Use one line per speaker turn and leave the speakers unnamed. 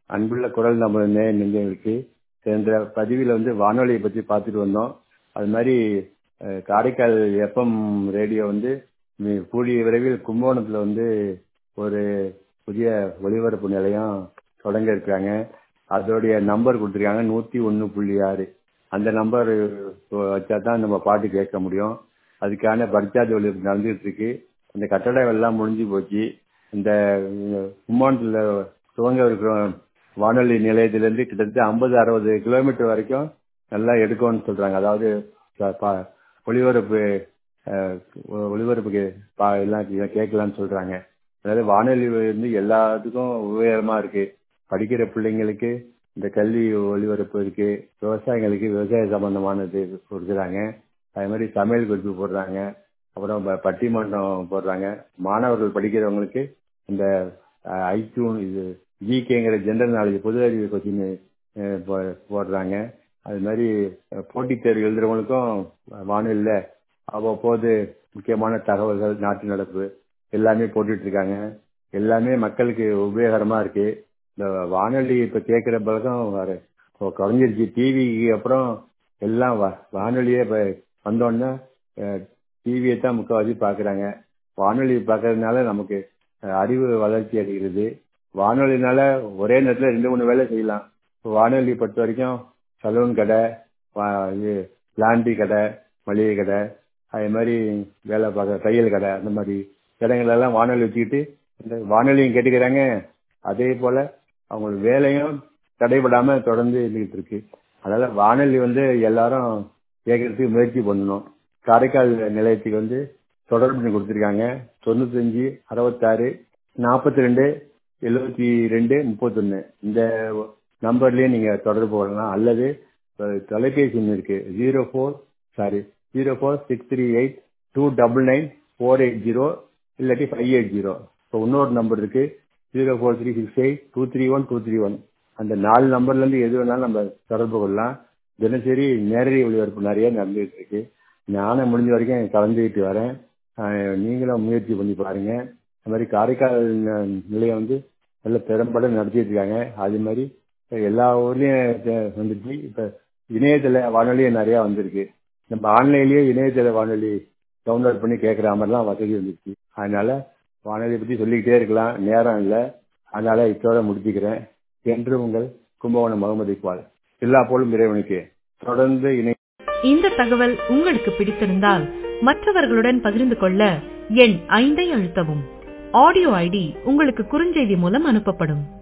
அன்புள்ள குரல் நமது நேய நெஞ்சங்களுக்கு சென்ற பதிவில் வந்து வானொலியை பற்றி பார்த்துட்டு வந்தோம் அது மாதிரி அஹ், காரைக்கால் எஃப்எம் ரேடியோ வந்து மி- கூடிய விரைவில் கும்பகோணத்தில் வந்து ஒரு புதிய ஒளிபரப்பு நிலையம் தொடங்க இருக்காங்க அதோடைய நம்பர் கொடுத்துருக்காங்க நூற்றி ஒன்று புள்ளி ஆறு அந்த நம்பர் வச்சா தான் நம்ம பாட்டு கேட்க முடியும் அதுக்கான பரிச்சார்ஜ் ஒளிபரப்பு நடந்துகிட்டு இருக்கு இந்த கட்டடம் எல்லாம் முடிஞ்சு போச்சு இந்த கும்பகோணத்தில் துவங்க இருக்கிற வானொலி நிலையத்திலிருந்து கிட்டத்தட்ட ஐம்பது அறுபது கிலோமீட்டர் வரைக்கும் நல்லா எடுக்கும்னு சொல்றாங்க அதாவது ப- ப- ஒளிபரப்பு அஹ், ஒ- ஒளிபரப்புக்கு பா- எல்லாம் கே- கேட்கலாம்னு சொல்றாங்க அதாவது வானொலி வந்து எல்லாத்துக்கும் உபயோகமா இருக்கு படிக்கிற பிள்ளைங்களுக்கு இந்த கல்வி ஒளிபரப்பு இருக்கு விவசாயிகளுக்கு விவசாய சம்பந்தமானது கொடுக்குறாங்க அதே மாதிரி சமையல் குறிப்பு போடுறாங்க அப்புறம் ப- பட்டிமன்றம் போடுறாங்க மாணவர்கள் படிக்கிறவங்களுக்கு இந்த ஐக்யூன் இது ஜிகேங்கிற ஜெனரல் நாலேஜ் பொது அறிவு கொஸ்டின் போடுறாங்க அது மாதிரி அஹ், போட்டித் தேர்வு எழுதுறவங்களுக்கும் வானொலியில் அவ்வப்போது முக்கியமான தகவல்கள் நாட்டு நடப்பு எல்லாமே போட்டுட்டு இருக்காங்க எல்லாமே மக்களுக்கு உபயோகரமா இருக்கு இந்த வானொலி இப்ப கேட்கிற பழக்கம் வர இப்போ குறைஞ்சிருச்சு டிவிக்கு அப்புறம் எல்லாம் வா- வானொலியே இப்ப வந்தோடனே டிவியை தான் முக்கால்வாசி பார்க்கறாங்க வானொலி பார்க்கறதுனால நமக்கு அஹ், அறிவு வளர்ச்சி அடைகிறது வானொலினால ஒரே நேரத்தில் ரெண்டு மூணு வேலை செய்யலாம் இப்போ வானொலி பொறுத்த வரைக்கும் சலூன் கடை வா- இது லாண்ட்ரி கடை மளிகை கடை அதே மாதிரி வேலை பார்க்குற தையல் கடை அந்த மாதிரி இடங்கள் எல்லாம் வானொலி வச்சுக்கிட்டு இந்த வானொலியும் கேட்டுக்கிறாங்க அதே போல அவங்களுக்கு வேலையும் தடைபடாம தொடர்ந்து இருந்துகிட்டு இருக்கு அதனால வானொலி வந்து எல்லாரும் கேட்கறதுக்கு முயற்சி பண்ணணும் காரைக்கால் நிலையத்துக்கு வந்து தொடர்பு எண் கொடுத்துருக்காங்க தொண்ணூத்தஞ்சு அறுபத்தாறு நாற்பத்தி ரெண்டு எழுபத்தி ரெண்டு முப்பத்தொன்னு இந்த நம்பர்லயே நீங்க தொடர்பு கொள்ளலாம் அல்லது அஹ், தொலைபேசி எண் இருக்கு zero four sorry zero four six three eight two double nine four eight zero இல்லாட்டி ஃபைவ் எயிட் ஜீரோ இப்போ இன்னொரு நம்பர் இருக்கு zero four three six eight two three one two three one அந்த நாலு நம்பர்ல இருந்து எது வேணாலும் நம்ம தொடர்பு கொள்ளலாம் தினசரி நேரடி ஒளிபரப்பு நிறைய நடந்துகிட்டு இருக்கு நானும் முடிஞ்ச வரைக்கும் கலந்துக்கிட்டு வரேன் அஹ் நீங்களும் முயற்சி பண்ணி பாருங்க அது மாதிரி காரைக்கால் ந- நிலையம் வந்து நல்ல திறம்பட நடத்திட்டு இருக்காங்க அது மாதிரி இப்ப எல்லா ஊர்லயும் தெ- வந்துச்சு இப்ப இணையதள வானொலியும் நிறைய வந்திருக்கு நம்ம ஆன்லைன்லயே இணையதள வானொலி டவுன்லோட் பண்ணி கேட்கற மாதிரிலாம் வசதி வந்துருச்சு அதனால வானொலி பத்தி சொல்லிக்கிட்டே இருக்கலாம் நேரம் இல்லை அதனால இத்தோட முடிச்சுக்கிறேன் என்று உங்கள் கும்பகோணம் முகமது இக்பால் எல்லா போலும் இறைவனுக்கு தொடர்ந்து இணை
இந்த தகவல் உங்களுக்கு பிடித்திருந்தால் மற்றவர்களுடன் பகிர்ந்து கொள்ள எண் ஐந்தை அழுத்தவும் ஆடியோ ஐடி உங்களுக்கு குறுஞ்செய்தி மூலம் அனுப்பப்படும்